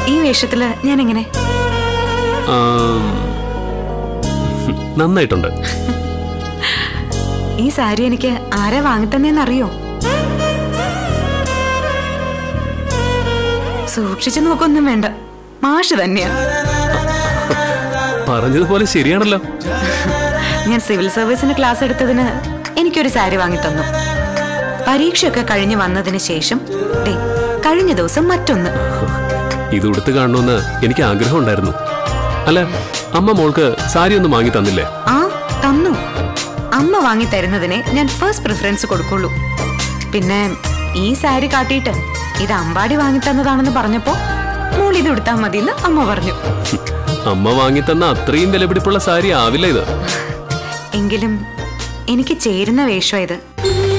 ഈ വേഷത്തില് ഞാൻ എങ്ങനെ ആം, നന്നായിട്ടുണ്ട് ഈ സാരി എനിക്ക് ആരാ വാങ്ങിത്തന്നേന്നറിയോ സൂക്ഷിച്ചു നോക്കൊന്നും വേണ്ട മാഷ് തന്നെയാ പറഞ്ഞതുപോലെ ശരിയാണല്ലോ ഞാൻ സിവിൽ സർവീസിന് ക്ലാസ് എടുത്തതിന് എനിക്കൊരു സാരി വാങ്ങിത്തന്നു പരീക്ഷയൊക്കെ കഴിഞ്ഞ് വന്നതിന് ശേഷം ദേ കഴിഞ്ഞ ദിവസം മറ്റൊന്ന് ഇത് ഉടുത്ത് കാണണമെന്ന് എനിക്ക് ആഗ്രഹം ഉണ്ടായിരുന്നു അല്ല അമ്മ മോൾക്ക് സാരി ഒന്നും വാങ്ങി തന്നില്ലേ ആ തന്നു അമ്മ വാങ്ങി തരുന്നതിനെ ഞാൻ ഫസ്റ്റ് പ്രിഫറൻസ് കൊടുക്കുള്ളൂ പിന്നെ ഈ സാരി കാട്ടിയിട്ട് ഇത് അമ്പാടി വാങ്ങി തന്നതാണെന്ന് പറഞ്ഞപ്പോ മോൾ ഇത് എടുത്താൽ മതിയെന്ന് അമ്മ പറഞ്ഞു അമ്മ വാങ്ങി തന്ന അത്രയും വിലപിടിപ്പുള്ള സാരി ആവില്ല ഇത് എങ്കിലും എനിക്ക് ചേരുന്ന വേഷം ഇത്